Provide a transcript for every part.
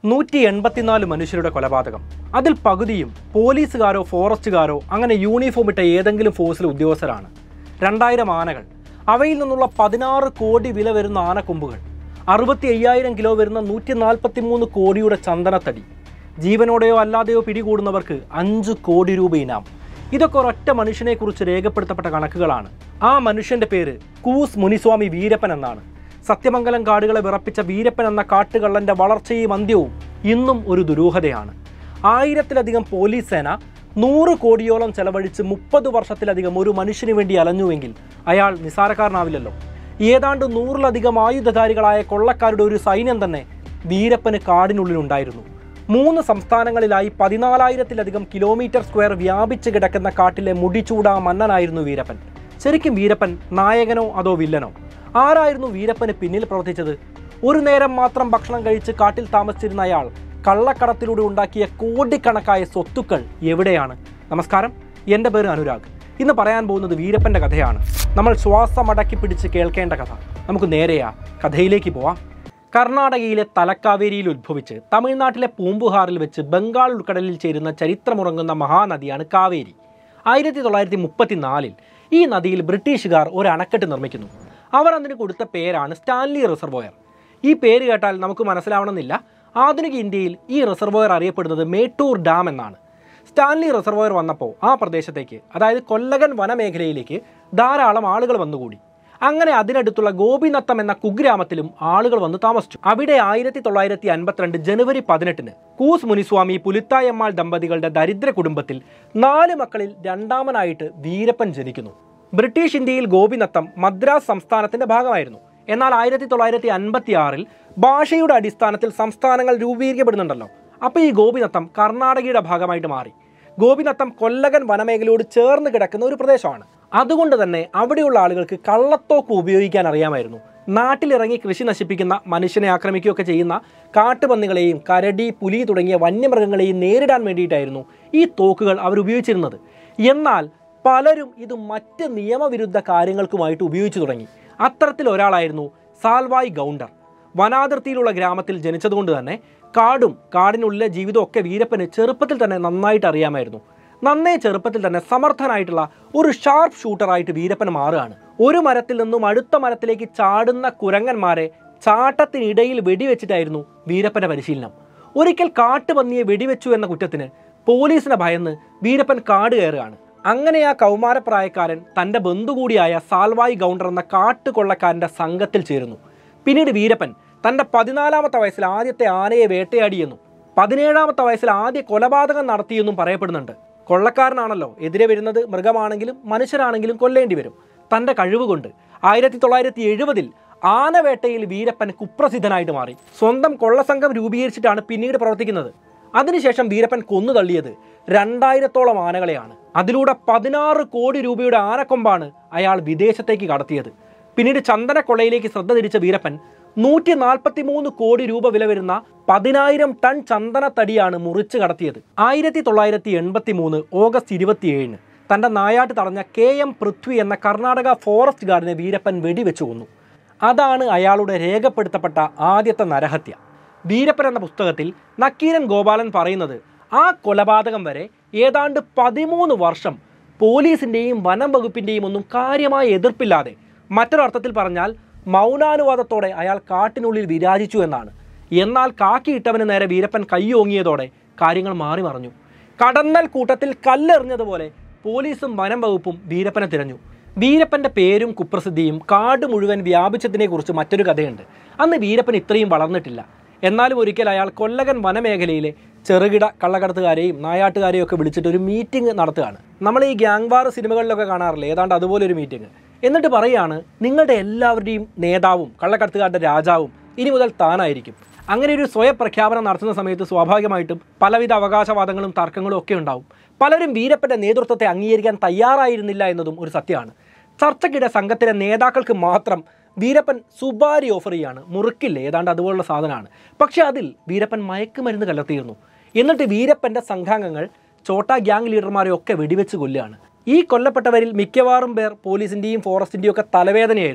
നൂറ്റി എൺപത്തിനാല് മനുഷ്യരുടെ കൊലപാതകം അതിൽ പകുതിയും പോലീസുകാരോ ഫോറസ്റ്റുകാരോ അങ്ങനെ യൂണിഫോം ഇട്ട ഏതെങ്കിലും ഫോഴ്സിലെ ഉദ്യോഗസ്ഥരാണ് രണ്ടായിരം ആനകൾ അവയിൽ നിന്നുള്ള പതിനാറ് കോടി വില വരുന്ന ആനക്കൊമ്പുകൾ അറുപത്തി അയ്യായിരം കിലോ വരുന്ന നൂറ്റി നാൽപ്പത്തി മൂന്ന് കോടിയുടെ ചന്ദനത്തടി ജീവനോടെയോ അല്ലാതെയോ പിടികൂടുന്നവർക്ക് അഞ്ച് കോടി രൂപ ഇനാം ഇതൊക്കെ ഒരൊറ്റ മനുഷ്യനെക്കുറിച്ച് രേഖപ്പെടുത്തപ്പെട്ട കണക്കുകളാണ് ആ മനുഷ്യന്റെ പേര് കൂസ് മുനിസ്വാമി വീരപ്പൻ എന്നാണ് സത്യമംഗലം കാടുകളെ വിറപ്പിച്ച വീരപ്പൻ എന്ന കാട്ടുകള്ളന്റെ വളർച്ചയും അന്ത്യവും ഇന്നും ഒരു ദുരൂഹതയാണ് ആയിരത്തിലധികം പോലീസ് സേന നൂറ് കോടിയോളം ചെലവഴിച്ച് മുപ്പത് വർഷത്തിലധികം ഒരു മനുഷ്യന് വേണ്ടി അലഞ്ഞുവെങ്കിൽ അയാൾ നിസാരക്കാരനാവില്ലല്ലോ ഏതാണ്ട് നൂറിലധികം ആയുധധാരികളായ കൊള്ളക്കാരുടെ ഒരു സൈന്യം തന്നെ വീരപ്പന് കാടിനുള്ളിലുണ്ടായിരുന്നു മൂന്ന് സംസ്ഥാനങ്ങളിലായി പതിനാലായിരത്തിലധികം കിലോമീറ്റർ സ്ക്വയർ വ്യാപിച്ച് കിടക്കുന്ന കാട്ടിലെ മുടിച്ചൂടാ മന്നനായിരുന്നു വീരപ്പൻ ശരിക്കും വീരപ്പൻ നായകനോ അതോ വില്ലനോ ആരായിരുന്നു വീരപ്പന് പിന്നിൽ പ്രവർത്തിച്ചത് ഒരു നേരം മാത്രം ഭക്ഷണം കഴിച്ച് കാട്ടിൽ താമസിച്ചിരുന്ന അയാൾ കള്ളക്കടത്തിലൂടെ ഉണ്ടാക്കിയ കോടിക്കണക്കായ സ്വത്തുക്കൾ എവിടെയാണ് നമസ്കാരം എൻ്റെ പേര് അനുരാഗ് ഇന്ന് പറയാൻ പോകുന്നത് വീരപ്പൻ്റെ കഥയാണ് നമ്മൾ ശ്വാസം അടക്കി പിടിച്ച് കേൾക്കേണ്ട കഥ നമുക്ക് നേരെയാ കഥയിലേക്ക് പോവാം കർണാടകയിലെ തലക്കാവേരിയിൽ ഉദ്ഭവിച്ച് തമിഴ്നാട്ടിലെ പൂമ്പുഹാറിൽ വെച്ച് ബംഗാൾ ഉൾക്കടലിൽ ചേരുന്ന ചരിത്രമുറങ്ങുന്ന മഹാനദിയാണ് കാവേരി ആയിരത്തി തൊള്ളായിരത്തി മുപ്പത്തിനാലിൽ ഈ നദിയിൽ ബ്രിട്ടീഷുകാർ ഒരു അണക്കെട്ട് നിർമ്മിക്കുന്നു അവർ അതിന് കൊടുത്ത പേരാണ് സ്റ്റാൻലി റിസർവോയർ ഈ പേര് കേട്ടാൽ നമുക്ക് മനസ്സിലാവണമെന്നില്ല ആധുനിക ഇന്ത്യയിൽ ഈ റിസർവോയർ അറിയപ്പെടുന്നത് മേട്ടൂർ ഡാം എന്നാണ് സ്റ്റാൻലി റിസർവോയർ വന്നപ്പോൾ ആ പ്രദേശത്തേക്ക് അതായത് കൊല്ലകൻ വനമേഖലയിലേക്ക് ധാരാളം ആളുകൾ വന്നുകൂടി അങ്ങനെ അതിനടുത്തുള്ള ഗോപിനത്തം എന്ന കുഗ്രാമത്തിലും ആളുകൾ വന്ന് താമസിച്ചു അവിടെ ആയിരത്തി തൊള്ളായിരത്തി അൻപത്തിരണ്ട് ജനുവരി പതിനെട്ടിന് കൂസ് മുനിസ്വാമി പുലിത്തായമ്മാൾ ദമ്പതികളുടെ ദരിദ്ര കുടുംബത്തിൽ നാല് മക്കളിൽ രണ്ടാമനായിട്ട് വീരപ്പൻ ജനിക്കുന്നു ബ്രിട്ടീഷ് ഇന്ത്യയിൽ ഗോപിനത്തം മദ്രാസ് സംസ്ഥാനത്തിന്റെ ഭാഗമായിരുന്നു എന്നാൽ ആയിരത്തി തൊള്ളായിരത്തി അൻപത്തി ആറിൽ ഭാഷയുടെ അടിസ്ഥാനത്തിൽ സംസ്ഥാനങ്ങൾ രൂപീകരിക്കപ്പെടുന്നുണ്ടല്ലോ അപ്പോൾ ഈ ഗോപിനത്തം കർണാടകയുടെ ഭാഗമായിട്ട് മാറി ഗോപിനത്തം കൊല്ലകൻ വനമേഖലയോട് ചേർന്ന് കിടക്കുന്ന ഒരു പ്രദേശമാണ് അതുകൊണ്ട് തന്നെ അവിടെയുള്ള ആളുകൾക്ക് കള്ളത്തോക്ക് ഉപയോഗിക്കാൻ അറിയാമായിരുന്നു നാട്ടിലിറങ്ങി കൃഷി നശിപ്പിക്കുന്ന മനുഷ്യനെ ആക്രമിക്കുകയൊക്കെ ചെയ്യുന്ന കാട്ടുപന്നികളെയും കരടി പുലി തുടങ്ങിയ വന്യമൃഗങ്ങളെയും നേരിടാൻ വേണ്ടിയിട്ടായിരുന്നു ഈ തോക്കുകൾ അവർ ഉപയോഗിച്ചിരുന്നത് എന്നാൽ പലരും ഇത് മറ്റ് നിയമവിരുദ്ധ കാര്യങ്ങൾക്കുമായിട്ട് ഉപയോഗിച്ചു തുടങ്ങി അത്തരത്തിൽ ഒരാളായിരുന്നു സാൽവായ് ഗൗണ്ടർ വനാതിർത്തിയിലുള്ള ഗ്രാമത്തിൽ ജനിച്ചതുകൊണ്ട് തന്നെ കാടും കാടിനുള്ളിലെ ജീവിതവും ഒക്കെ വീരപ്പന് ചെറുപ്പത്തിൽ തന്നെ നന്നായിട്ട് അറിയാമായിരുന്നു നന്നേ ചെറുപ്പത്തിൽ തന്നെ സമർത്ഥനായിട്ടുള്ള ഒരു ഷാർപ്പ് ഷൂട്ടറായിട്ട് വീരപ്പൻ മാറുകയാണ് ഒരു മരത്തിൽ നിന്നും അടുത്ത മരത്തിലേക്ക് ചാടുന്ന കുരങ്ങന്മാരെ ചാട്ടത്തിനിടയിൽ വെടിവെച്ചിട്ടായിരുന്നു വീരപ്പന്റെ പരിശീലനം ഒരിക്കൽ കാട്ടുപന്നിയെ വെടിവെച്ചു എന്ന കുറ്റത്തിന് പോലീസിനെ ഭയന്ന് വീരപ്പൻ കാട് കയറുകയാണ് അങ്ങനെ ആ കൗമാരപ്രായക്കാരൻ തൻ്റെ ബന്ധു കൂടിയായ സാൽവായി ഗൗണ്ടർ എന്ന കാട്ടുകൊള്ളക്കാരൻ്റെ സംഘത്തിൽ ചേരുന്നു പിന്നീട് വീരപ്പൻ തൻ്റെ പതിനാലാമത്തെ വയസ്സിൽ ആദ്യത്തെ ആനയെ വേട്ടയാടിയെന്നും പതിനേഴാമത്തെ വയസ്സിൽ ആദ്യ കൊലപാതകം നടത്തിയെന്നും പറയപ്പെടുന്നുണ്ട് കൊള്ളക്കാരനാണല്ലോ എതിരെ വരുന്നത് മൃഗമാണെങ്കിലും മനുഷ്യരാണെങ്കിലും കൊല്ലേണ്ടി വരും തൻ്റെ കഴിവുകൊണ്ട് ആയിരത്തി തൊള്ളായിരത്തി എഴുപതിൽ ആനവേട്ടയിൽ വീരപ്പൻ കുപ്രസിദ്ധനായിട്ട് മാറി സ്വന്തം കൊള്ളസംഘം രൂപീകരിച്ചിട്ടാണ് പിന്നീട് പ്രവർത്തിക്കുന്നത് അതിനുശേഷം വീരപ്പൻ കൊന്നു തള്ളിയത് രണ്ടായിരത്തോളം ആനകളെയാണ് അതിലൂടെ പതിനാറ് കോടി രൂപയുടെ ആനക്കൊമ്പാണ് അയാൾ വിദേശത്തേക്ക് കടത്തിയത് പിന്നീട് ചന്ദനക്കൊള്ളയിലേക്ക് ശ്രദ്ധ തിരിച്ച വീരപ്പൻ നൂറ്റി നാൽപ്പത്തി മൂന്ന് കോടി രൂപ വില വരുന്ന പതിനായിരം ടൺ ചന്ദനത്തടിയാണ് മുറിച്ച് കടത്തിയത് ആയിരത്തി തൊള്ളായിരത്തി എൺപത്തി മൂന്ന് ഓഗസ്റ്റ് ഇരുപത്തിയേഴിന് തൻ്റെ നായാട്ട് തടഞ്ഞ കെ എം പൃഥ്വി എന്ന കർണാടക ഫോറസ്റ്റ് ഗാർഡിനെ വീരപ്പൻ വെടിവെച്ചു കൊന്നു അതാണ് അയാളുടെ രേഖപ്പെടുത്തപ്പെട്ട ആദ്യത്തെ നരഹത്യ വീരപ്പൻ എന്ന പുസ്തകത്തിൽ നക്കീരൻ ഗോപാലൻ പറയുന്നത് ആ കൊലപാതകം വരെ ഏതാണ്ട് പതിമൂന്ന് വർഷം പോലീസിൻ്റെയും വനം വകുപ്പിൻ്റെയും ഒന്നും കാര്യമായ എതിർപ്പില്ലാതെ മറ്റൊരർത്ഥത്തിൽ പറഞ്ഞാൽ മൗനാനുവാദത്തോടെ അയാൾ കാട്ടിനുള്ളിൽ വിരാജിച്ചു എന്നാണ് എന്നാൽ കാക്കിയിട്ടവന് നേരെ വീരപ്പൻ കൈയോങ്ങിയതോടെ കാര്യങ്ങൾ മാറി മറിഞ്ഞു കടന്നൽ കൂട്ടത്തിൽ കല്ലെറിഞ്ഞതുപോലെ പോലീസും വനം വകുപ്പും വീരപ്പനെ തിരഞ്ഞു വീരപ്പന്റെ പേരും കുപ്രസിദ്ധിയും കാട് മുഴുവൻ വ്യാപിച്ചതിനെക്കുറിച്ച് മറ്റൊരു കഥയുണ്ട് അന്ന് വീരപ്പൻ ഇത്രയും വളർന്നിട്ടില്ല എന്നാലും ഒരിക്കൽ അയാൾ കൊല്ലകൻ വനമേഖലയിലെ ചെറുകിട കള്ളക്കടത്തുകാരെയും നായാട്ടുകാരെയും ഒക്കെ വിളിച്ചിട്ട് ഒരു മീറ്റിംഗ് നടത്തുകയാണ് നമ്മൾ ഈ ഗ്യാങ് വാർ സിനിമകളിലൊക്കെ കാണാറില്ലേ ഏതാണ്ട് അതുപോലെ ഒരു മീറ്റിംഗ് എന്നിട്ട് പറയാണ് നിങ്ങളുടെ എല്ലാവരുടെയും നേതാവും കള്ളക്കടത്തുകാരുടെ രാജാവും ഇനി മുതൽ താനായിരിക്കും അങ്ങനെ ഒരു സ്വയപ്രഖ്യാപനം നടത്തുന്ന സമയത്ത് സ്വാഭാവികമായിട്ടും പലവിധ അവകാശവാദങ്ങളും തർക്കങ്ങളും ഒക്കെ ഉണ്ടാവും പലരും വീരപ്പന്റെ നേതൃത്വത്തെ അംഗീകരിക്കാൻ തയ്യാറായിരുന്നില്ല എന്നതും ഒരു സത്യമാണ് ചർച്ചയ്ക്കിടെ സംഘത്തിലെ നേതാക്കൾക്ക് മാത്രം വീരപ്പൻ സുപാരി ഓഫർ ചെയ്യാണ് മുറുക്കില്ലേ ഏതാണ്ട് അതുപോലുള്ള സാധനമാണ് പക്ഷേ അതിൽ വീരപ്പൻ മയക്കുമരുന്ന് കലർത്തിയിരുന്നു എന്നിട്ട് വീരപ്പന്റെ സംഘാംഗങ്ങൾ ചോട്ടാ ഗ്യാങ് ലീഡർമാരെ ഒക്കെ വെടിവെച്ച് കൊല്ലുകയാണ് ഈ കൊല്ലപ്പെട്ടവരിൽ മിക്കവാറും പേർ പോലീസിൻ്റെയും ഫോറസ്റ്റിൻ്റെയും ഒക്കെ തലവേദനയായിരുന്നു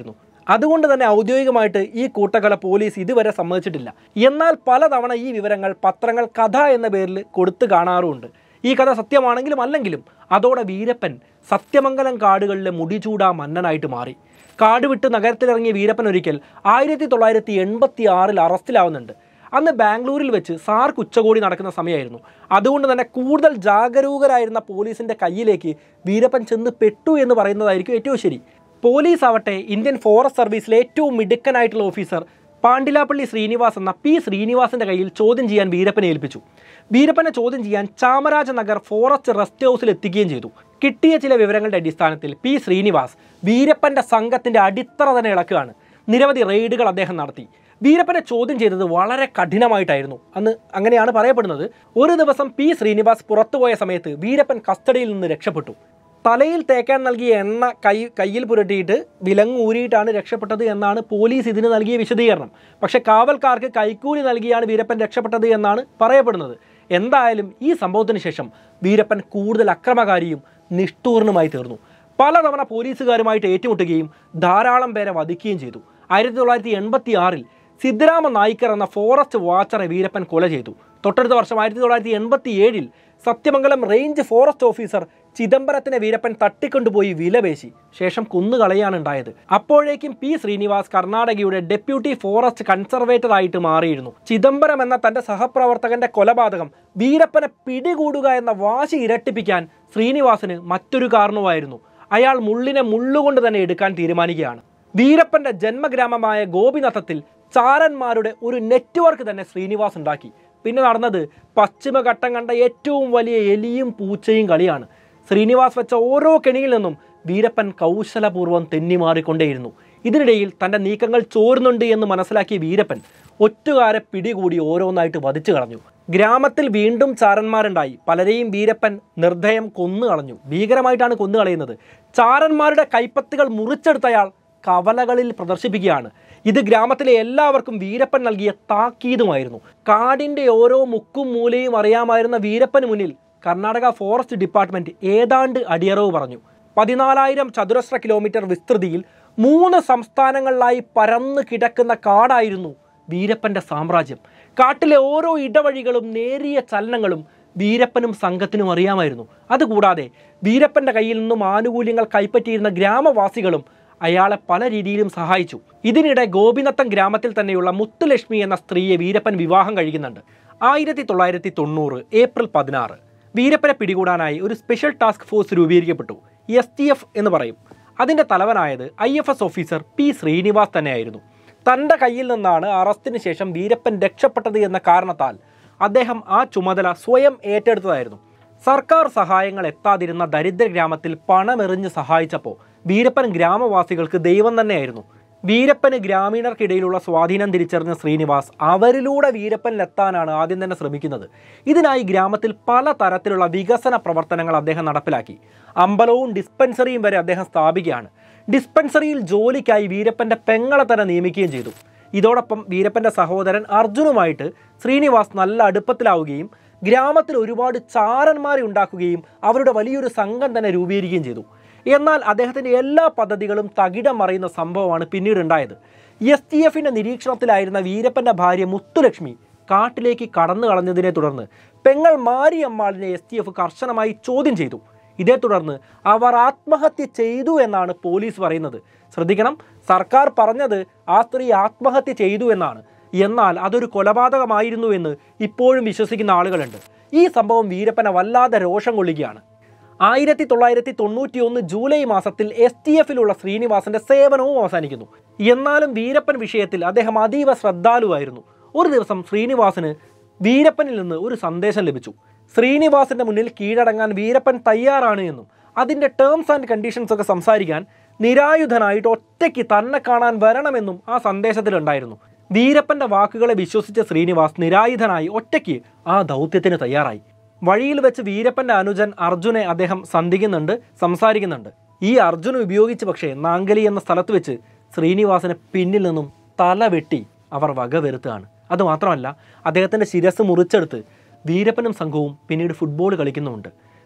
അതുകൊണ്ട് തന്നെ ഔദ്യോഗികമായിട്ട് ഈ കൂട്ടക്കൊല പോലീസ് ഇതുവരെ സമ്മതിച്ചിട്ടില്ല എന്നാൽ പലതവണ ഈ വിവരങ്ങൾ പത്രങ്ങൾ കഥ എന്ന പേരിൽ കൊടുത്തു കാണാറുമുണ്ട് ഈ കഥ സത്യമാണെങ്കിലും അല്ലെങ്കിലും അതോടെ വീരപ്പൻ സത്യമംഗലം കാടുകളിലെ മുടിചൂടാ മന്നനായിട്ട് മാറി കാട് വിട്ട് നഗരത്തിലിറങ്ങിയ വീരപ്പൻ ഒരിക്കൽ ആയിരത്തി തൊള്ളായിരത്തി എൺപത്തി ആറിൽ അറസ്റ്റിലാവുന്നുണ്ട് അന്ന് ബാംഗ്ലൂരിൽ വെച്ച് സാർക്ക് ഉച്ചകോടി നടക്കുന്ന സമയമായിരുന്നു അതുകൊണ്ട് തന്നെ കൂടുതൽ ജാഗരൂകരായിരുന്ന പോലീസിന്റെ കയ്യിലേക്ക് വീരപ്പൻ ചെന്ന് പെട്ടു എന്ന് പറയുന്നതായിരിക്കും ഏറ്റവും ശരി പോലീസ് ആവട്ടെ ഇന്ത്യൻ ഫോറസ്റ്റ് സർവീസിലെ ഏറ്റവും മിടുക്കനായിട്ടുള്ള ഓഫീസർ പാണ്ടിലാപ്പള്ളി ശ്രീനിവാസ് എന്ന പി ശ്രീനിവാസിന്റെ കയ്യിൽ ചോദ്യം ചെയ്യാൻ വീരപ്പനെ ഏൽപ്പിച്ചു വീരപ്പനെ ചോദ്യം ചെയ്യാൻ ചാമരാജ നഗർ ഫോറസ്റ്റ് റെസ്റ്റ് ഹൗസിൽ എത്തിക്കുകയും ചെയ്തു കിട്ടിയ ചില വിവരങ്ങളുടെ അടിസ്ഥാനത്തിൽ പി ശ്രീനിവാസ് വീരപ്പന്റെ സംഘത്തിന്റെ അടിത്തറ തന്നെ ഇളക്കുകയാണ് നിരവധി റെയ്ഡുകൾ അദ്ദേഹം നടത്തി വീരപ്പനെ ചോദ്യം ചെയ്തത് വളരെ കഠിനമായിട്ടായിരുന്നു അന്ന് അങ്ങനെയാണ് പറയപ്പെടുന്നത് ഒരു ദിവസം പി ശ്രീനിവാസ് പുറത്തുപോയ സമയത്ത് വീരപ്പൻ കസ്റ്റഡിയിൽ നിന്ന് രക്ഷപ്പെട്ടു തലയിൽ തേക്കാൻ നൽകിയ എണ്ണ കൈ കയ്യിൽ പുരട്ടിയിട്ട് വിലങ്ങൂരിയിട്ടാണ് രക്ഷപ്പെട്ടത് എന്നാണ് പോലീസ് ഇതിന് നൽകിയ വിശദീകരണം പക്ഷേ കാവൽക്കാർക്ക് കൈക്കൂലി നൽകിയാണ് വീരപ്പൻ രക്ഷപ്പെട്ടത് എന്നാണ് പറയപ്പെടുന്നത് എന്തായാലും ഈ സംഭവത്തിന് ശേഷം വീരപ്പൻ കൂടുതൽ അക്രമകാരിയും നിഷ്ഠൂർണുമായി തീർന്നു പലതവണ പോലീസുകാരുമായിട്ട് ഏറ്റുമുട്ടുകയും ധാരാളം പേരെ വധിക്കുകയും ചെയ്തു ആയിരത്തി തൊള്ളായിരത്തി എൺപത്തി ആറിൽ സിദ്ധരാമ നായിക്കർ എന്ന ഫോറസ്റ്റ് വാച്ചറെ വീരപ്പൻ കൊല ചെയ്തു തൊട്ടടുത്ത വർഷം ആയിരത്തി തൊള്ളായിരത്തി എൺപത്തി ഏഴിൽ സത്യമംഗലം റേഞ്ച് ഫോറസ്റ്റ് ഓഫീസർ ചിദംബരത്തിനെ വീരപ്പൻ തട്ടിക്കൊണ്ടുപോയി വിലപേശി ശേഷം കൊന്നുകളയാണ് ഉണ്ടായത് അപ്പോഴേക്കും പി ശ്രീനിവാസ് കർണാടകയുടെ ഡെപ്യൂട്ടി ഫോറസ്റ്റ് കൺസർവേറ്റർ ആയിട്ട് മാറിയിരുന്നു ചിദംബരം എന്ന തന്റെ സഹപ്രവർത്തകന്റെ കൊലപാതകം വീരപ്പനെ പിടികൂടുക എന്ന വാശി ഇരട്ടിപ്പിക്കാൻ ശ്രീനിവാസിന് മറ്റൊരു കാരണമായിരുന്നു അയാൾ മുള്ളിനെ മുള്ളുകൊണ്ട് തന്നെ എടുക്കാൻ തീരുമാനിക്കുകയാണ് വീരപ്പന്റെ ജന്മഗ്രാമമായ ഗോപിനാഥത്തിൽ ചാരന്മാരുടെ ഒരു നെറ്റ്വർക്ക് തന്നെ ശ്രീനിവാസ് ഉണ്ടാക്കി പിന്നെ നടന്നത് പശ്ചിമഘട്ടം കണ്ട ഏറ്റവും വലിയ എലിയും പൂച്ചയും കളിയാണ് ശ്രീനിവാസ് വെച്ച ഓരോ കെണിയിൽ നിന്നും വീരപ്പൻ കൗശലപൂർവ്വം തെന്നിമാറിക്കൊണ്ടേയിരുന്നു ഇതിനിടയിൽ തൻ്റെ നീക്കങ്ങൾ ചോരുന്നുണ്ട് എന്ന് മനസ്സിലാക്കിയ വീരപ്പൻ ഒറ്റുകാരെ പിടികൂടി ഓരോന്നായിട്ട് വധിച്ചു കളഞ്ഞു ഗ്രാമത്തിൽ വീണ്ടും ചാരന്മാരുണ്ടായി പലരെയും വീരപ്പൻ നിർദ്ദയം കൊന്നു കളഞ്ഞു ഭീകരമായിട്ടാണ് കൊന്നു കളയുന്നത് ചാരന്മാരുടെ കൈപ്പത്തുകൾ മുറിച്ചെടുത്തയാൾ കവലകളിൽ പ്രദർശിപ്പിക്കുകയാണ് ഇത് ഗ്രാമത്തിലെ എല്ലാവർക്കും വീരപ്പൻ നൽകിയ താക്കീതുമായിരുന്നു കാടിന്റെ ഓരോ മുക്കും മൂലയും അറിയാമായിരുന്ന വീരപ്പന് മുന്നിൽ കർണാടക ഫോറസ്റ്റ് ഡിപ്പാർട്ട്മെന്റ് ഏതാണ്ട് അടിയറവ് പറഞ്ഞു പതിനാലായിരം ചതുരശ്ര കിലോമീറ്റർ വിസ്തൃതിയിൽ മൂന്ന് സംസ്ഥാനങ്ങളിലായി പരന്നു കിടക്കുന്ന കാടായിരുന്നു വീരപ്പന്റെ സാമ്രാജ്യം കാട്ടിലെ ഓരോ ഇടവഴികളും നേരിയ ചലനങ്ങളും വീരപ്പനും സംഘത്തിനും അറിയാമായിരുന്നു അതുകൂടാതെ വീരപ്പന്റെ കയ്യിൽ നിന്നും ആനുകൂല്യങ്ങൾ കൈപ്പറ്റിയിരുന്ന ഗ്രാമവാസികളും അയാളെ പല രീതിയിലും സഹായിച്ചു ഇതിനിടെ ഗോപിനത്തം ഗ്രാമത്തിൽ തന്നെയുള്ള മുത്തുലക്ഷ്മി എന്ന സ്ത്രീയെ വീരപ്പൻ വിവാഹം കഴിക്കുന്നുണ്ട് ആയിരത്തി തൊള്ളായിരത്തി തൊണ്ണൂറ് ഏപ്രിൽ പതിനാറ് വീരപ്പനെ പിടികൂടാനായി ഒരു സ്പെഷ്യൽ ടാസ്ക് ഫോഴ്സ് രൂപീകരിക്കപ്പെട്ടു എസ് ടി എഫ് എന്ന് പറയും അതിൻ്റെ തലവനായത് I F S officer P Srinivas തന്നെയായിരുന്നു തൻ്റെ കയ്യിൽ നിന്നാണ് അറസ്റ്റിന് ശേഷം വീരപ്പൻ രക്ഷപ്പെട്ടത് എന്ന കാരണത്താൽ അദ്ദേഹം ആ ചുമതല സ്വയം ഏറ്റെടുത്തതായിരുന്നു സർക്കാർ സഹായങ്ങൾ എത്താതിരുന്ന ദരിദ്ര ഗ്രാമത്തിൽ പണമെറിഞ്ഞ് സഹായിച്ചപ്പോൾ വീരപ്പൻ ഗ്രാമവാസികൾക്ക് ദൈവം തന്നെയായിരുന്നു വീരപ്പന് ഗ്രാമീണർക്കിടയിലുള്ള സ്വാധീനം തിരിച്ചറിഞ്ഞ ശ്രീനിവാസ് അവരിലൂടെ വീരപ്പനിലെത്താനാണ് ആദ്യം തന്നെ ശ്രമിക്കുന്നത് ഇതിനായി ഗ്രാമത്തിൽ പല തരത്തിലുള്ള വികസന പ്രവർത്തനങ്ങൾ അദ്ദേഹം നടപ്പിലാക്കി അമ്പലവും ഡിസ്പെൻസറിയും വരെ അദ്ദേഹം സ്ഥാപിക്കുകയാണ് ഡിസ്പെൻസറിയിൽ ജോലിക്കായി വീരപ്പന്റെ പെങ്ങളെ തന്നെ നിയമിക്കുകയും ചെയ്തു ഇതോടൊപ്പം വീരപ്പന്റെ സഹോദരൻ അർജുനുമായിട്ട് ശ്രീനിവാസ് നല്ല അടുപ്പത്തിലാവുകയും ഗ്രാമത്തിൽ ഒരുപാട് ചാരന്മാരെ ഉണ്ടാക്കുകയും അവരുടെ വലിയൊരു സംഘം തന്നെ രൂപീകരിക്കുകയും ചെയ്തു എന്നാൽ അദ്ദേഹത്തിൻ്റെ എല്ലാ പദ്ധതികളും തകിടം മറിയുന്ന സംഭവമാണ് പിന്നീട് ഉണ്ടായത് എസ് ടി എഫിൻ്റെ നിരീക്ഷണത്തിലായിരുന്ന വീരപ്പൻ്റെ ഭാര്യ മുത്തുലക്ഷ്മി കാട്ടിലേക്ക് കടന്നു കളഞ്ഞതിനെ തുടർന്ന് പെങ്ങൾ മാരിയമ്മാളിനെ എസ് ടി എഫ് കർശനമായി ചോദ്യം ചെയ്തു ഇതേ തുടർന്ന് അവർ ആത്മഹത്യ ചെയ്തു എന്നാണ് പോലീസ് പറയുന്നത് ശ്രദ്ധിക്കണം സർക്കാർ പറഞ്ഞത് ആ സ്ത്രീ ആത്മഹത്യ ചെയ്തു എന്നാണ് എന്നാൽ അതൊരു കൊലപാതകമായിരുന്നു എന്ന് ഇപ്പോഴും വിശ്വസിക്കുന്ന ആളുകളുണ്ട് ഈ സംഭവം വീരപ്പനെ വല്ലാതെ രോഷം കൊള്ളുകയാണ് ആയിരത്തി തൊള്ളായിരത്തി തൊണ്ണൂറ്റി ഒന്ന് ജൂലൈ മാസത്തിൽ എസ് ടി എഫിലുള്ള ശ്രീനിവാസന്റെ സേവനവും അവസാനിക്കുന്നു എന്നാലും വീരപ്പൻ വിഷയത്തിൽ അദ്ദേഹം അതീവ ശ്രദ്ധാലുവായിരുന്നു ഒരു ദിവസം ശ്രീനിവാസന് വീരപ്പനിൽ നിന്ന് ഒരു സന്ദേശം ലഭിച്ചു ശ്രീനിവാസന്റെ മുന്നിൽ കീഴടങ്ങാൻ വീരപ്പൻ തയ്യാറാണ് എന്നും അതിൻ്റെ ടേംസ് ആൻഡ് കണ്ടീഷൻസ് ഒക്കെ സംസാരിക്കാൻ നിരായുധനായിട്ട് ഒറ്റയ്ക്ക് തന്നെ കാണാൻ വരണമെന്നും ആ സന്ദേശത്തിലുണ്ടായിരുന്നു വീരപ്പന്റെ വാക്കുകളെ വിശ്വസിച്ച ശ്രീനിവാസ് നിരായുധനായി ഒറ്റയ്ക്ക് ആ ദൗത്യത്തിന് തയ്യാറായി വഴിയിൽ വെച്ച് വീരപ്പന്റെ അനുജൻ അർജുനെ അദ്ദേഹം സന്ധിക്കുന്നുണ്ട് സംസാരിക്കുന്നുണ്ട് ഈ അർജുൻ ഉപയോഗിച്ച് പക്ഷേ നാങ്കലി എന്ന സ്ഥലത്ത് വെച്ച് ശ്രീനിവാസനെ പിന്നിൽ നിന്നും തല വെട്ടി അവർ വകവരുത്തുകയാണ് അതുമാത്രമല്ല അദ്ദേഹത്തിൻ്റെ ശിരസ് മുറിച്ചെടുത്ത് വീരപ്പനും സംഘവും പിന്നീട് ഫുട്ബോൾ കളിക്കുന്നുമുണ്ട്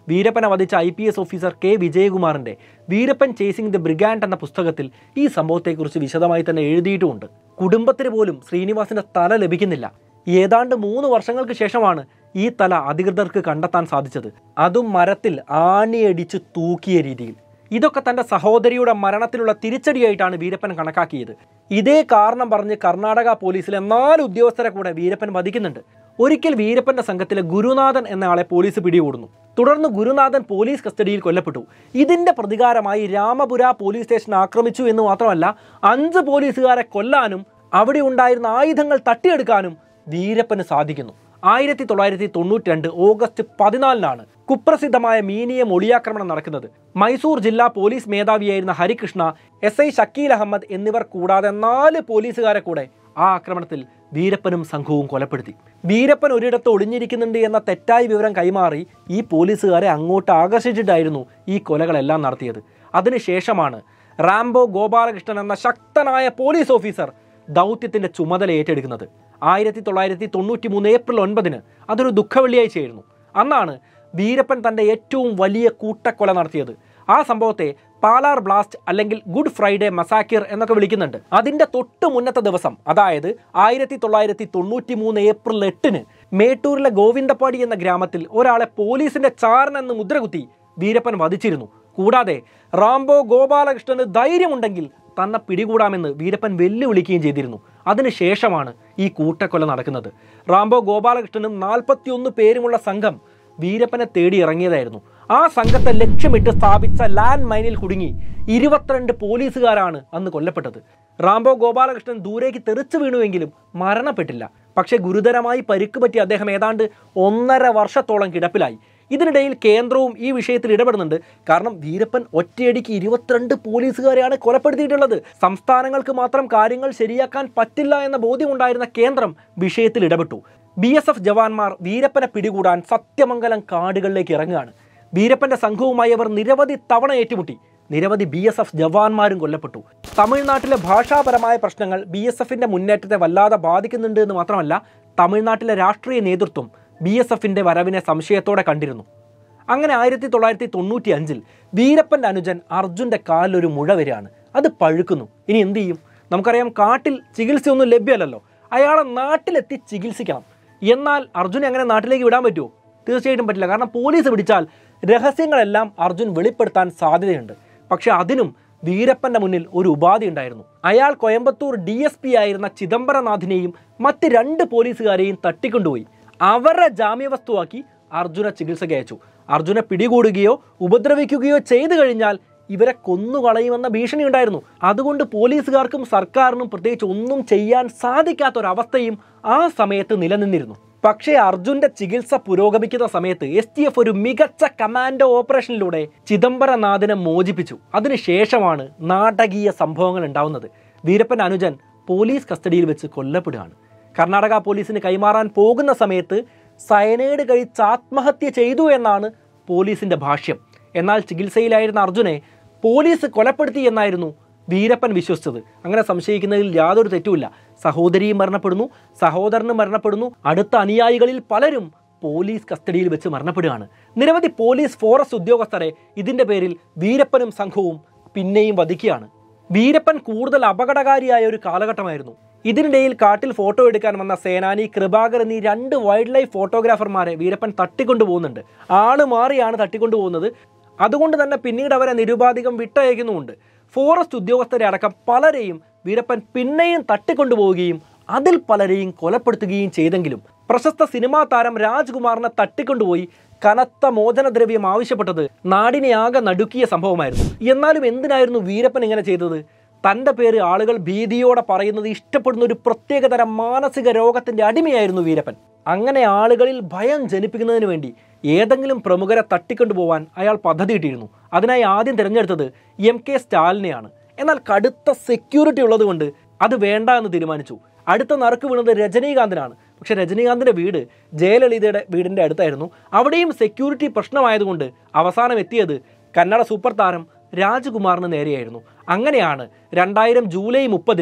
വീരപ്പനെ വധിച്ച I P S officer K വിജയകുമാറിന്റെ വീരപ്പൻ ചേസിംഗ് ദി ബ്രിഗാൻഡ് എന്ന പുസ്തകത്തിൽ ഈ സംഭവത്തെക്കുറിച്ച് വിശദമായി തന്നെ എഴുതിയിട്ടുമുണ്ട് കുടുംബത്തിന് പോലും ശ്രീനിവാസിന്റെ തല ലഭിക്കുന്നില്ല ഏതാണ്ട് മൂന്ന് വർഷങ്ങൾക്ക് ശേഷമാണ് ഈ തല അധികൃതർക്ക് കണ്ടെത്താൻ സാധിച്ചത് അതും മരത്തിൽ ആണിയടിച്ച് തൂക്കിയ രീതിയിൽ ഇതൊക്കെ തന്റെ സഹോദരിയുടെ മരണത്തിലുള്ള തിരിച്ചടിയായിട്ടാണ് വീരപ്പൻ കണക്കാക്കിയത് ഇതേ കാരണം പറഞ്ഞ് കർണാടക പോലീസിലെ നാല് ഉദ്യോഗസ്ഥരെ കൂടെ വീരപ്പൻ വധിക്കുന്നുണ്ട് ഒരിക്കൽ വീരപ്പന്റെ സംഘത്തിലെ ഗുരുനാഥൻ എന്നയാളെ പോലീസ് പിടികൂടുന്നു തുടർന്ന് ഗുരുനാഥൻ പോലീസ് കസ്റ്റഡിയിൽ കൊല്ലപ്പെട്ടു ഇതിന്റെ പ്രതികാരമായി രാമപുര പോലീസ് സ്റ്റേഷൻ ആക്രമിച്ചു എന്ന് മാത്രമല്ല അഞ്ച് പോലീസുകാരെ കൊല്ലാനും അവിടെ ഉണ്ടായിരുന്ന ആയുധങ്ങൾ തട്ടിയെടുക്കാനും വീരപ്പന് സാധിക്കുന്നു ആയിരത്തി തൊള്ളായിരത്തി തൊണ്ണൂറ്റി രണ്ട് ഓഗസ്റ്റ് പതിനാലിനാണ് കുപ്രസിദ്ധമായ മീനിയം ഒളിയാക്രമണം നടക്കുന്നത് മൈസൂർ ജില്ലാ പോലീസ് മേധാവിയായിരുന്ന ഹരികൃഷ്ണ എസ് ഐ ഷക്കീൽ അഹമ്മദ് എന്നിവർ കൂടാതെ നാല് പോലീസുകാരെ കൂടെ ആ ആക്രമണത്തിൽ വീരപ്പനും സംഘവും കൊലപ്പെടുത്തി വീരപ്പൻ ഒരിടത്ത് ഒളിഞ്ഞിരിക്കുന്നുണ്ട് എന്ന തെറ്റായ വിവരം കൈമാറി ഈ പോലീസുകാരെ അങ്ങോട്ട് ആകർഷിച്ചിട്ടായിരുന്നു ഈ കൊലകളെല്ലാം നടത്തിയത് അതിനുശേഷമാണ് റാംബോ ഗോപാലകൃഷ്ണൻ എന്ന ശക്തനായ പോലീസ് ഓഫീസർ ദൗത്യത്തിന്റെ ചുമതല ഏറ്റെടുക്കുന്നത് ആയിരത്തി തൊള്ളായിരത്തി തൊണ്ണൂറ്റി മൂന്ന് ഏപ്രിൽ ഒൻപതിന് അതൊരു ദുഃഖവെള്ളിയാഴ്ചയായിരുന്നു അന്നാണ് വീരപ്പൻ തന്റെ ഏറ്റവും വലിയ കൂട്ടക്കൊല നടത്തിയത് ആ സംഭവത്തെ പാലാർ ബ്ലാസ്റ്റ് അല്ലെങ്കിൽ ഗുഡ് ഫ്രൈഡേ മസാക്കിർ എന്നൊക്കെ വിളിക്കുന്നുണ്ട് അതിന്റെ തൊട്ട് മുന്നത്തെ ദിവസം അതായത് ആയിരത്തി തൊള്ളായിരത്തി തൊണ്ണൂറ്റി മൂന്ന് ഏപ്രിൽ എട്ടിന് മേട്ടൂരിലെ ഗോവിന്ദപ്പാടി എന്ന ഗ്രാമത്തിൽ ഒരാളെ പോലീസിന്റെ ചാരൻ എന്ന് മുദ്രകുത്തി വീരപ്പൻ വധിച്ചിരുന്നു കൂടാതെ റാംബോ ഗോപാലകൃഷ്ണന് ധൈര്യമുണ്ടെങ്കിൽ തന്നെ പിടികൂടാമെന്ന് വീരപ്പൻ വെല്ലുവിളിക്കുകയും ചെയ്തിരുന്നു അതിനുശേഷമാണ് ഈ കൂട്ടക്കൊല നടക്കുന്നത് റാംബോ ഗോപാലകൃഷ്ണനും നാൽപ്പത്തിയൊന്ന് പേരുമുള്ള സംഘം വീരപ്പനെ തേടി ഇറങ്ങിയതായിരുന്നു ആ സംഘത്തെ ലക്ഷ്യമിട്ട് സ്ഥാപിച്ച ലാൻഡ് മൈനിൽ കുടുങ്ങി ഇരുപത്തിരണ്ട് പോലീസുകാരാണ് അന്ന് കൊല്ലപ്പെട്ടത് റാംബോ ഗോപാലകൃഷ്ണൻ ദൂരേക്ക് തെറിച്ചു വീണുവെങ്കിലും മരണപ്പെട്ടില്ല പക്ഷേ ഗുരുതരമായി പരിക്ക് പറ്റി അദ്ദേഹം ഏതാണ്ട് ഒന്നര വർഷത്തോളം കിടപ്പിലായി ഇതിനിടയിൽ കേന്ദ്രവും ഈ വിഷയത്തിൽ ഇടപെടുന്നുണ്ട് കാരണം വീരപ്പൻ ഒറ്റയടിക്ക് ഇരുപത്തിരണ്ട് പോലീസുകാരെയാണ് കൊലപ്പെടുത്തിയിട്ടുള്ളത് സംസ്ഥാനങ്ങൾക്ക് മാത്രം കാര്യങ്ങൾ ശരിയാക്കാൻ പറ്റില്ല എന്ന ബോധ്യമുണ്ടായിരുന്ന കേന്ദ്രം വിഷയത്തിൽ ഇടപെട്ടു ബി എസ് എഫ് ജവാന്മാർ വീരപ്പനെ പിടികൂടാൻ സത്യമംഗലം കാടുകളിലേക്ക് ഇറങ്ങുകയാണ് വീരപ്പന്റെ സംഘവുമായി അവർ നിരവധി തവണ ഏറ്റുമുട്ടി നിരവധി ബി എസ് എഫ് ജവാന്മാരും കൊല്ലപ്പെട്ടു തമിഴ്നാട്ടിലെ ഭാഷാപരമായ പ്രശ്നങ്ങൾ ബി എസ് എഫിന്റെ മുന്നേറ്റത്തെ വല്ലാതെ ബാധിക്കുന്നുണ്ട് എന്ന് മാത്രമല്ല തമിഴ്നാട്ടിലെ രാഷ്ട്രീയ നേതൃത്വം ബി എസ് എഫിന്റെ വരവിനെ സംശയത്തോടെ കണ്ടിരുന്നു അങ്ങനെ ആയിരത്തി തൊള്ളായിരത്തി തൊണ്ണൂറ്റി അഞ്ചിൽ വീരപ്പന്റെ അനുജൻ അർജുന്റെ കാലിലൊരു മുഴ വരികയാണ് അത് പഴുക്കുന്നു ഇനി എന്ത് ചെയ്യും നമുക്കറിയാം കാട്ടിൽ ചികിത്സയൊന്നും ലഭ്യമല്ലല്ലോ അയാളെ നാട്ടിലെത്തി ചികിത്സിക്കണം എന്നാൽ അർജുനെ അങ്ങനെ നാട്ടിലേക്ക് വിടാൻ പറ്റുമോ തീർച്ചയായിട്ടും പറ്റില്ല കാരണം പോലീസ് പിടിച്ചാൽ രഹസ്യങ്ങളെല്ലാം അർജുൻ വെളിപ്പെടുത്താൻ സാധ്യതയുണ്ട് പക്ഷെ അതിനും വീരപ്പന്റെ മുന്നിൽ ഒരു ഉപാധി ഉണ്ടായിരുന്നു അയാൾ കോയമ്പത്തൂർ ഡി എസ് പി ആയിരുന്ന ചിദംബരനാഥിനെയും മറ്റ് രണ്ട് പോലീസുകാരെയും തട്ടിക്കൊണ്ടുപോയി അവരെ ജാമ്യവസ്തുവാക്കി അർജുന ചികിത്സയ്ക്ക് അയച്ചു അർജുനെ പിടികൂടുകയോ ഉപദ്രവിക്കുകയോ ചെയ്തു കഴിഞ്ഞാൽ ഇവരെ കൊന്നുകളയുമെന്ന ഭീഷണി ഉണ്ടായിരുന്നു അതുകൊണ്ട് പോലീസുകാർക്കും സർക്കാരിനും പ്രത്യേകിച്ച് ഒന്നും ചെയ്യാൻ സാധിക്കാത്തൊരവസ്ഥയും ആ സമയത്ത് നിലനിന്നിരുന്നു പക്ഷേ അർജുന്റെ ചികിത്സ പുരോഗമിക്കുന്ന സമയത്ത് എസ് ടി എഫ് ഒരു മികച്ച കമാൻഡോ ഓപ്പറേഷനിലൂടെ ചിദംബരനാഥിനെ മോചിപ്പിച്ചു അതിനുശേഷമാണ് നാടകീയ സംഭവങ്ങൾ ഉണ്ടാവുന്നത് വീരപ്പൻ അനുജൻ പോലീസ് കസ്റ്റഡിയിൽ വെച്ച് കൊല്ലപ്പെടുകയാണ് കർണാടക പോലീസിന് കൈമാറാൻ പോകുന്ന സമയത്ത് സയനൈഡ് കഴിച്ച് ആത്മഹത്യ ചെയ്തു എന്നാണ് പോലീസിന്റെ ഭാഷ്യം എന്നാൽ ചികിത്സയിലായിരുന്ന അർജുനെ പോലീസ് കൊലപ്പെടുത്തി എന്നായിരുന്നു വീരപ്പൻ വിശ്വസിച്ചത് അങ്ങനെ സംശയിക്കുന്നതിൽ യാതൊരു തെറ്റുമില്ല സഹോദരിയും മരണപ്പെടുന്നു സഹോദരനും മരണപ്പെടുന്നു അടുത്ത അനുയായികളിൽ പലരും പോലീസ് കസ്റ്റഡിയിൽ വെച്ച് മരണപ്പെടുകയാണ് നിരവധി പോലീസ് ഫോറസ്റ്റ് ഉദ്യോഗസ്ഥരെ ഇതിന്റെ പേരിൽ വീരപ്പനും സംഘവും പിന്നെയും വധിക്കുകയാണ് വീരപ്പൻ കൂടുതൽ അപകടകാരിയായ ഒരു കാലഘട്ടമായിരുന്നു ഇതിനിടയിൽ കാട്ടിൽ ഫോട്ടോ എടുക്കാൻ വന്ന സേനാനി കൃപാകർ എന്നീ രണ്ട് വൈൽഡ് ലൈഫ് ഫോട്ടോഗ്രാഫർമാരെ വീരപ്പൻ തട്ടിക്കൊണ്ടുപോകുന്നുണ്ട് ആള് മാറിയാണ് തട്ടിക്കൊണ്ടുപോകുന്നത് അതുകൊണ്ട് തന്നെ പിന്നീട് അവരെ നിരുപാധികം വിട്ടയക്കുന്നുമുണ്ട് ഫോറസ്റ്റ് ഉദ്യോഗസ്ഥരെ അടക്കം പലരെയും വീരപ്പൻ പിന്നെയും തട്ടിക്കൊണ്ടുപോവുകയും അതിൽ പലരെയും കൊലപ്പെടുത്തുകയും ചെയ്തെങ്കിലും പ്രശസ്ത സിനിമാ താരം രാജ്കുമാറിനെ തട്ടിക്കൊണ്ടുപോയി കനത്ത മോചനദ്രവ്യം ആവശ്യപ്പെട്ടത് നാടിനെ ആകെ നടുക്കിയ സംഭവമായിരുന്നു എന്നാലും എന്തിനായിരുന്നു വീരപ്പൻ ഇങ്ങനെ ചെയ്തത് തൻ്റെ പേര് ആളുകൾ ഭീതിയോടെ പറയുന്നത് ഇഷ്ടപ്പെടുന്ന ഒരു പ്രത്യേകതരം മാനസിക രോഗത്തിന്റെ അടിമയായിരുന്നു വീരപ്പൻ അങ്ങനെ ആളുകളിൽ ഭയം ജനിപ്പിക്കുന്നതിന് വേണ്ടി ഏതെങ്കിലും പ്രമുഖരെ തട്ടിക്കൊണ്ടുപോകാൻ അയാൾ പദ്ധതിയിട്ടിരുന്നു അതിനായി ആദ്യം തിരഞ്ഞെടുത്തത് എം കെ സ്റ്റാലിനെയാണ് എന്നാൽ കടുത്ത സെക്യൂരിറ്റി ഉള്ളതുകൊണ്ട് അത് വേണ്ട എന്ന് തീരുമാനിച്ചു അടുത്ത നറുക്ക് വീണത് രജനീകാന്തിനാണ് പക്ഷെ രജനീകാന്തിന്റെ വീട് ജയലളിതയുടെ വീടിന്റെ അടുത്തായിരുന്നു അവിടെയും സെക്യൂരിറ്റി പ്രശ്നമായതുകൊണ്ട് അവസാനം എത്തിയത് കന്നഡ സൂപ്പർ താരം രാജ്കുമാറിന് നേരെയായിരുന്നു അങ്ങനെയാണ് രണ്ടായിരം ജൂലൈ മുപ്പതിന്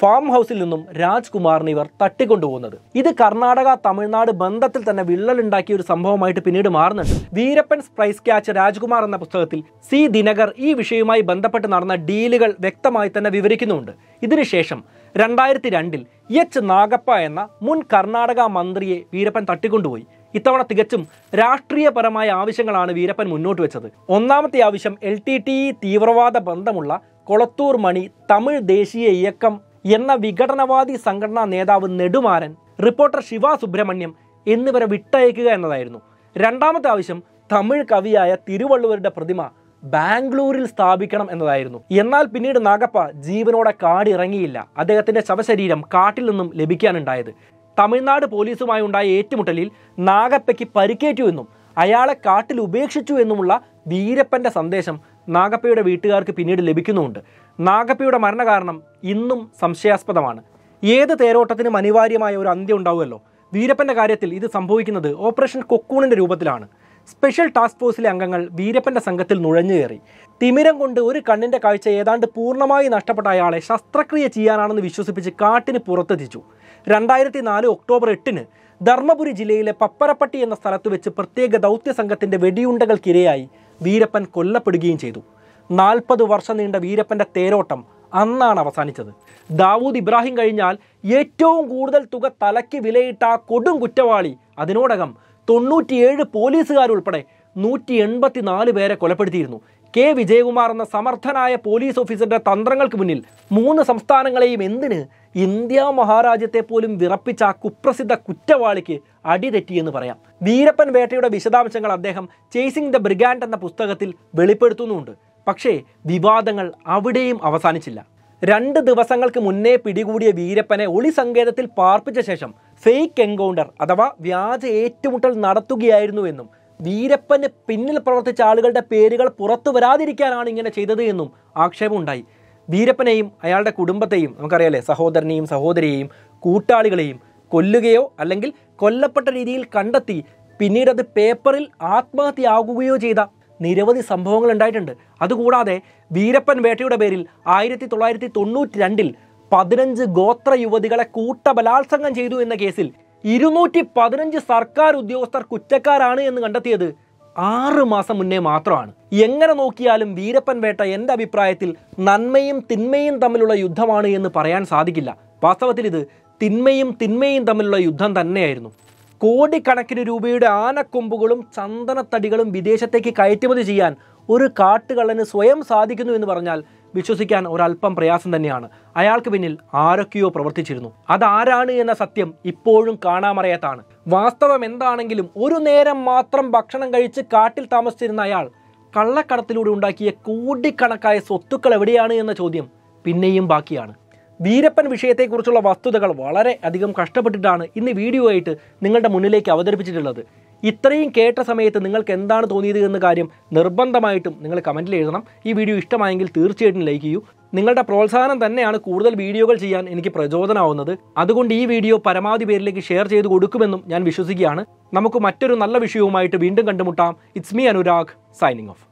ഫാം ഹൗസിൽ നിന്നും രാജ്കുമാറിനെ ഇവർ തട്ടിക്കൊണ്ടുപോകുന്നത് ഇത് കർണാടക തമിഴ്നാട് ബന്ധത്തിൽ തന്നെ വിള്ളലുണ്ടാക്കിയ ഒരു സംഭവമായിട്ട് പിന്നീട് മാറുന്നുണ്ട് വീരപ്പൻ പ്രൈസ് ക്യാച്ച് രാജ്കുമാർ എന്ന പുസ്തകത്തിൽ സി ദിനകർ ഈ വിഷയവുമായി ബന്ധപ്പെട്ട് നടന്ന ഡീലുകൾ വ്യക്തമായി തന്നെ വിവരിക്കുന്നുണ്ട് ഇതിനുശേഷം രണ്ടായിരത്തി രണ്ടിൽ എച്ച് നാഗപ്പ എന്ന മുൻ കർണാടക മന്ത്രിയെ വീരപ്പൻ തട്ടിക്കൊണ്ടുപോയി ഇത്തവണ തികച്ചും രാഷ്ട്രീയപരമായ ആവശ്യങ്ങളാണ് വീരപ്പൻ മുന്നോട്ട് വെച്ചത് ഒന്നാമത്തെ ആവശ്യം എൽ ടി ടി തീവ്രവാദ ബന്ധമുള്ള കൊളത്തൂർ മണി തമിഴ് ദേശീയ ഇയക്കം എന്ന വിഘടനവാദി സംഘടനാ നേതാവ് നെടുമാരൻ റിപ്പോർട്ടർ ശിവ സുബ്രഹ്മണ്യം എന്നിവരെ വിട്ടയക്കുക എന്നതായിരുന്നു രണ്ടാമത്തെ ആവശ്യം തമിഴ് കവിയായ തിരുവള്ളുവരുടെ പ്രതിമ ബാംഗ്ലൂരിൽ സ്ഥാപിക്കണം എന്നതായിരുന്നു എന്നാൽ പിന്നീട് നാഗപ്പ ജീവനോടെ കാടിറങ്ങിയില്ല അദ്ദേഹത്തിന്റെ ശവശരീരം കാട്ടിൽ നിന്നും ലഭിക്കാനുണ്ടായത് തമിഴ്നാട് പോലീസുമായി ഉണ്ടായ ഏറ്റുമുട്ടലിൽ നാഗപ്പയ്ക്ക് പരിക്കേറ്റു എന്നും അയാളെ കാട്ടിൽ ഉപേക്ഷിച്ചു എന്നുമുള്ള വീരപ്പന്റെ സന്ദേശം നാഗപ്പയുടെ വീട്ടുകാർക്ക് പിന്നീട് ലഭിക്കുന്നുമുണ്ട് നാഗപ്പയുടെ മരണകാരണം ഇന്നും സംശയാസ്പദമാണ് ഏത് തേരോട്ടത്തിനും അനിവാര്യമായ ഒരു അന്ത്യം ഉണ്ടാവുമല്ലോ വീരപ്പന്റെ കാര്യത്തിൽ ഇത് സംഭവിക്കുന്നത് ഓപ്പറേഷൻ കൊക്കൂണിന്റെ രൂപത്തിലാണ് സ്പെഷ്യൽ ടാസ്ക് ഫോഴ്സിലെ അംഗങ്ങൾ വീരപ്പന്റെ സംഘത്തിൽ നുഴഞ്ഞു കയറി തിമിരം കൊണ്ട് ഒരു കണ്ണിന്റെ കാഴ്ച ഏതാണ്ട് പൂർണ്ണമായി നഷ്ടപ്പെട്ട അയാളെ ശസ്ത്രക്രിയ ചെയ്യാനാണെന്ന് വിശ്വസിപ്പിച്ച് കാട്ടിന് പുറത്തെത്തിച്ചു രണ്ടായിരത്തി നാല് ഒക്ടോബർ എട്ടിന് ധർമ്മപുരി ജില്ലയിലെ പപ്പരപ്പട്ടി എന്ന സ്ഥലത്ത് വെച്ച് പ്രത്യേക ദൗത്യ സംഘത്തിന്റെ വെടിയുണ്ടകൾക്കിരയായി വീരപ്പൻ കൊല്ലപ്പെടുകയും ചെയ്തു നാൽപ്പത് വർഷം നീണ്ട വീരപ്പന്റെ തേരോട്ടം അന്നാണ് അവസാനിച്ചത് ദാവൂദ് ഇബ്രാഹിം കഴിഞ്ഞാൽ ഏറ്റവും കൂടുതൽ തുക തലയ്ക്ക് വിലയിട്ട ആ കൊടും കുറ്റവാളി അതിനോടകം തൊണ്ണൂറ്റിയേഴ് പോലീസുകാരുൾപ്പെടെ നൂറ്റി എൺപത്തിനാല് പേരെ കൊലപ്പെടുത്തിയിരുന്നു കെ വിജയകുമാർ എന്ന സമർത്ഥനായ പോലീസ് ഓഫീസറുടെ തന്ത്രങ്ങൾക്ക് മുന്നിൽ മൂന്ന് സംസ്ഥാനങ്ങളെയും എന്തിന് ഇന്ത്യ മഹാരാജ്യത്തെ പോലും വിറപ്പിച്ച ആ കുപ്രസിദ്ധ കുറ്റവാളിക്ക് അടിതെറ്റിയെന്ന് പറയാം വീരപ്പൻ വേട്ടയുടെ വിശദാംശങ്ങൾ അദ്ദേഹം ചേസിംഗ് ദ ബ്രിഗാൻഡ് എന്ന പുസ്തകത്തിൽ വെളിപ്പെടുത്തുന്നുമുണ്ട് പക്ഷേ വിവാദങ്ങൾ അവിടെയും അവസാനിച്ചില്ല രണ്ട് ദിവസങ്ങൾക്ക് മുന്നേ പിടികൂടിയ വീരപ്പനെ ഒളി സങ്കേതത്തിൽ പാർപ്പിച്ച ശേഷം ഫേക്ക് എൻകൗണ്ടർ അഥവാ വ്യാജ ഏറ്റുമുട്ടൽ നടത്തുകയായിരുന്നുവെന്നും വീരപ്പന് പിന്നിൽ പ്രവർത്തിച്ച ആളുകളുടെ പേരുകൾ പുറത്തു വരാതിരിക്കാനാണ് ഇങ്ങനെ ചെയ്തത് എന്നും ആക്ഷേപമുണ്ടായി വീരപ്പനെയും അയാളുടെ കുടുംബത്തെയും നമുക്കറിയാലേ സഹോദരനെയും സഹോദരിയെയും കൂട്ടാളികളെയും കൊല്ലുകയോ അല്ലെങ്കിൽ കൊല്ലപ്പെട്ട രീതിയിൽ കണ്ടെത്തി പിന്നീട് അത് പേപ്പറിൽ ആത്മഹത്യയാകുകയോ ചെയ്ത നിരവധി സംഭവങ്ങൾ ഉണ്ടായിട്ടുണ്ട് അതുകൂടാതെ വീരപ്പൻ വേട്ടയുടെ പേരിൽ ആയിരത്തി തൊള്ളായിരത്തി തൊണ്ണൂറ്റി രണ്ടിൽ പതിനഞ്ച് ഗോത്ര യുവതികളെ കൂട്ടബലാത്സംഗം ചെയ്തു എന്ന കേസിൽ ഇരുന്നൂറ്റി പതിനഞ്ച് സർക്കാർ ഉദ്യോഗസ്ഥർ കുറ്റക്കാരാണ് എന്ന് കണ്ടെത്തിയത് ആറ് മാസം മുന്നേ മാത്രമാണ് എങ്ങനെ നോക്കിയാലും വീരപ്പൻ വേട്ട എൻ്റെ അഭിപ്രായത്തിൽ നന്മയും തിന്മയും തമ്മിലുള്ള യുദ്ധമാണ് എന്ന് പറയാൻ സാധിക്കില്ല വാസ്തവത്തിൽ ഇത് തിന്മയും തിന്മയും തമ്മിലുള്ള യുദ്ധം തന്നെയായിരുന്നു കോടിക്കണക്കിന് രൂപയുടെ ആനക്കൊമ്പുകളും ചന്ദനത്തടികളും വിദേശത്തേക്ക് കയറ്റുമതി ചെയ്യാൻ ഒരു കാട്ടുകള്ളന് സ്വയം സാധിക്കുന്നു എന്ന് പറഞ്ഞാൽ വിശ്വസിക്കാൻ ഒരല്പം പ്രയാസം തന്നെയാണ് അയാൾക്ക് പിന്നിൽ ആരൊക്കെയോ പ്രവർത്തിച്ചിരുന്നു അതാരാണ് എന്ന സത്യം ഇപ്പോഴും കാണാമറയത്താണ് വാസ്തവം എന്താണെങ്കിലും ഒരു നേരം മാത്രം ഭക്ഷണം കഴിച്ച് കാട്ടിൽ താമസിച്ചിരുന്ന അയാൾ കള്ളക്കടത്തിലൂടെ ഉണ്ടാക്കിയ കോടിക്കണക്കായ സ്വത്തുക്കൾ എവിടെയാണ് എന്ന ചോദ്യം പിന്നെയും ബാക്കിയാണ് വീരപ്പൻ വിഷയത്തെക്കുറിച്ചുള്ള വസ്തുതകൾ വളരെ അധികം കഷ്ടപ്പെട്ടിട്ടാണ് ഇന്ന് വീഡിയോ ആയിട്ട് നിങ്ങളുടെ മുന്നിലേക്ക് അവതരിപ്പിച്ചിട്ടുള്ളത് ഇത്രയും കേട്ട സമയത്ത് നിങ്ങൾക്ക് എന്താണ് തോന്നിയത് എന്ന കാര്യം നിർബന്ധമായിട്ടും നിങ്ങൾ കമൻറ്റിൽ എഴുതണം ഈ വീഡിയോ ഇഷ്ടമായെങ്കിൽ തീർച്ചയായിട്ടും ലൈക്ക് ചെയ്യൂ നിങ്ങളുടെ പ്രോത്സാഹനം തന്നെയാണ് കൂടുതൽ വീഡിയോകൾ ചെയ്യാൻ എനിക്ക് പ്രചോദനമാവുന്നത് അതുകൊണ്ട് ഈ വീഡിയോ പരമാവധി പേരിലേക്ക് ഷെയർ ചെയ്ത് കൊടുക്കുമെന്നും ഞാൻ വിശ്വസിക്കുകയാണ് നമുക്ക് മറ്റൊരു നല്ല വിഷയവുമായിട്ട് വീണ്ടും കണ്ടുമുട്ടാം it's me Anurag signing of